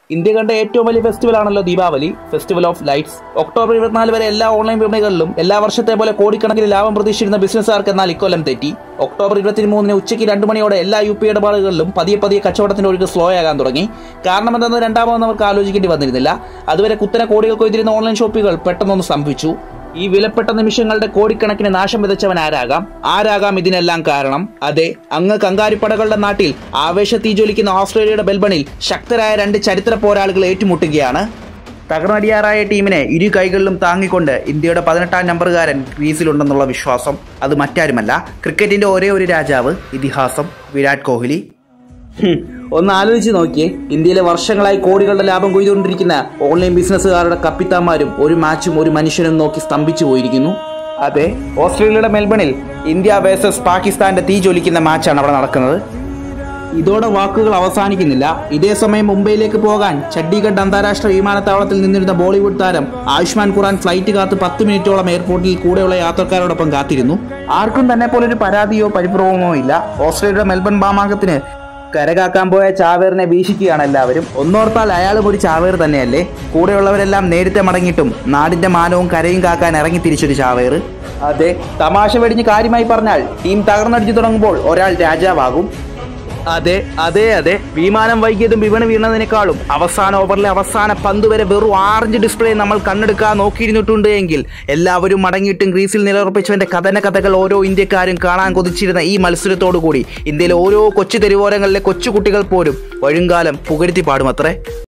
India കണ്ട ഏറ്റവും വലിയ ഫെസ്റ്റിവൽ ആണല്ലോ Deepavali festival of lights October ഇരുപത്തിനാല് വരെ എല്ലാ ഓൺലൈൻ വിപണികളിലും എല്ലാ വർഷത്തെ പോലെ കോടിക്കണക്കിന് ലാഭം പ്രതീക്ഷിച്ചിരുന്ന ബിസിനസ്സുകാർക്ക് എന്നാൽ ഇക്കൊല്ലം തെറ്റി ഒക്ടോബർ ഇരുപത്തിമൂന്നിന് ഉച്ചയ്ക്ക് രണ്ട് മണിയോടെ എല്ലാ യു പി ഇടപാടുകളിലും പതിയെ പതിയെ കച്ചവടത്തിന്റെ ഒഴുക്ക് സ്ലോ ആകാൻ തുടങ്ങി കാരണം എന്തെന്ന് രണ്ടാമതെന്ന് അവർക്ക് ആലോചിക്കേണ്ടി വന്നിരുന്നില്ല അതുവരെ കുത്തനെ കോടികൾ കൊയ്തിരുന്ന ഓൺലൈൻ ഷോപ്പുകൾ പെട്ടെന്നൊന്ന് സംഭവിച്ചു ഈ വിലപ്പെട്ട നിമിഷങ്ങളുടെ കോടിക്കണക്കിന് നാശം വിതച്ചവൻ ആരാകാം ആരാകാം ഇതിനെല്ലാം കാരണം അതെ അങ്ങ് കങ്കാരിപ്പടകളുടെ നാട്ടിൽ ആവേശ തീജ്വലിക്കുന്ന ഓസ്ട്രേലിയയുടെ ബെൽബണിൽ ശക്തരായ രണ്ട് ചരിത്ര പോരാളികൾ ഏറ്റുമുട്ടുകയാണ് തകർന്നടിയാറായ ടീമിനെ ഇരു കൈകളിലും താങ്ങിക്കൊണ്ട് ഇന്ത്യയുടെ പതിനെട്ടാം നമ്പറുകാരൻ ക്രീസിലുണ്ടെന്നുള്ള വിശ്വാസം അത് മറ്റാരുമല്ല ക്രിക്കറ്റിന്റെ ഒരേ ഒരു രാജാവ് ഇതിഹാസം വിരാട് കോഹ്ലി ഹും, ഒന്ന് ആലോചിച്ച് നോക്കിയേ ഇന്ത്യയിലെ വർഷങ്ങളായി കോടികളുടെ ലാഭം കൊയ്തുകൊണ്ടിരിക്കുന്ന ഓൺലൈൻ ബിസിനസ്സുകാരുടെ കപ്പിത്താന്മാരും ഒരു മാച്ചും ഒരു മനുഷ്യനും നോക്കി സ്തംഭിച്ചു പോയിരിക്കുന്നു അതെ ഓസ്ട്രേലിയയുടെ മെൽബണിൽ ഇന്ത്യ വേഴ്സസ് പാകിസ്ഥാന്റെ തീ ജ്വലിക്കുന്ന മാച്ചാണ് അവിടെ നടക്കുന്നത് ഇതോടെ വാക്കുകൾ അവസാനിക്കുന്നില്ല ഇതേ സമയം മുംബൈയിലേക്ക് പോകാൻ ചണ്ഡീഗഡ് അന്താരാഷ്ട്ര വിമാനത്താവളത്തിൽ നിന്നിരുന്ന ബോളിവുഡ് താരം ആയുഷ്മാൻ ഖുറാൻ ഫ്ലൈറ്റ് കാത്ത് പത്ത് മിനിറ്റോളം എയർപോർട്ടിൽ കൂടെയുള്ള യാത്രക്കാരോടൊപ്പം കാത്തിരുന്നു ആർക്കും തന്നെ പോലെ ഒരു പരാതിയോ പരിഭ്രമമോ ഇല്ല ഓസ്ട്രേലിയയുടെ മെൽബൺ മാമാങ്കത്തിന് കരകാക്കാൻ പോയ ചാവേറിനെ വീക്ഷിക്കുകയാണ് എല്ലാവരും ഒന്നോർത്താൽ അയാളും ഒരു ചാവേർ തന്നെയല്ലേ കൂടെയുള്ളവരെല്ലാം നേരത്തെ മടങ്ങിയിട്ടും നാടിന്റെ മാനവും കരയും കാക്കാൻ ഇറങ്ങി തിരിച്ചൊരു ചാവേർ അതെ തമാശ വെടിഞ്ഞ് കാര്യമായി പറഞ്ഞാൽ ടീം തകർന്നടിച്ചു തുടങ്ങുമ്പോൾ ഒരാൾ രാജാവാകും അതെ അതെ അതെ വിമാനം വൈകിയതും വിപണി വീണതിനേക്കാളും അവസാന ഓവറിലെ അവസാന പന്ത് വരെ വെറും ആറഞ്ച് ഡിസ്പ്ലേ നമ്മൾ കണ്ണെടുക്കാൻ നോക്കിയിരുന്നിട്ടുണ്ട് എങ്കിൽ എല്ലാവരും മടങ്ങിയിട്ടും ഗ്രീസിൽ നിലയുറപ്പിച്ചവന്റെ കഥന കഥകൾ ഓരോ ഇന്ത്യക്കാരും കാണാൻ കൊതിച്ചിരുന്ന ഈ മത്സരത്തോടു കൂടി ഇന്ത്യയിലെ ഓരോ കൊച്ചു തെരുവോരങ്ങളിലെ കൊച്ചുകുട്ടികൾ പോലും വഴുങ്കാലം പുകഴ്ത്തി പാടുമത്രേ